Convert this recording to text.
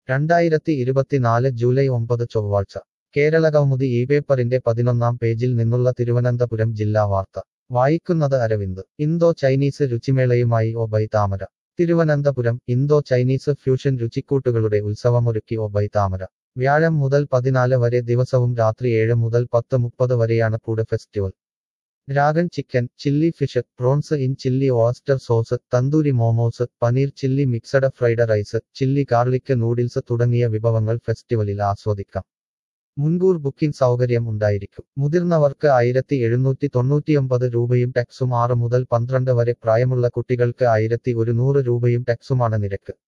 രണ്ടായിരത്തി ഇരുപത്തിനാല് ജൂലൈ ഒമ്പത് ചൊവ്വാഴ്ച കേരളകൗമുദി ഈ പേപ്പറിന്റെ പതിനൊന്നാം പേജിൽ നിന്നുള്ള തിരുവനന്തപുരം ജില്ലാ വാർത്ത വായിക്കുന്നത് അരവിന്ദ് ഇന്തോ ചൈനീസ് രുചിമേളയുമായി O by Tamara Thiruvananthapuram Indo Chinese fusion രുചിക്കൂട്ടുകളുടെ ഉത്സവമൊരുക്കി ഒബൈ താമര വ്യാഴം മുതൽ പതിനാല് വരെ ദിവസവും രാത്രി ഏഴ് മുതൽ പത്ത് മുപ്പത് വരെയാണ് food festival dragon chicken chilli fish prawns in chilli oyster sauce tandoori momos paneer chilli mixed fried rice chilli garlic noodles തുടങ്ങിയ വിഭവങ്ങൾ ഫെസ്റ്റിവലിൽ ആസ്വദിക്കാം മുൻകൂർ ബുക്കിംഗ് സൗകര്യം ഉണ്ടായിരിക്കും മുതിർന്നവർക്ക് ആയിരത്തി എഴുന്നൂറ്റി തൊണ്ണൂറ്റിയൊമ്പത് രൂപയും ടാക്സും ആറ് മുതൽ പന്ത്രണ്ട് വരെ പ്രായമുള്ള കുട്ടികൾക്ക് ആയിരത്തി ഒരുന്നൂറ് രൂപയും ടാക്സുമാണ് നിരക്ക്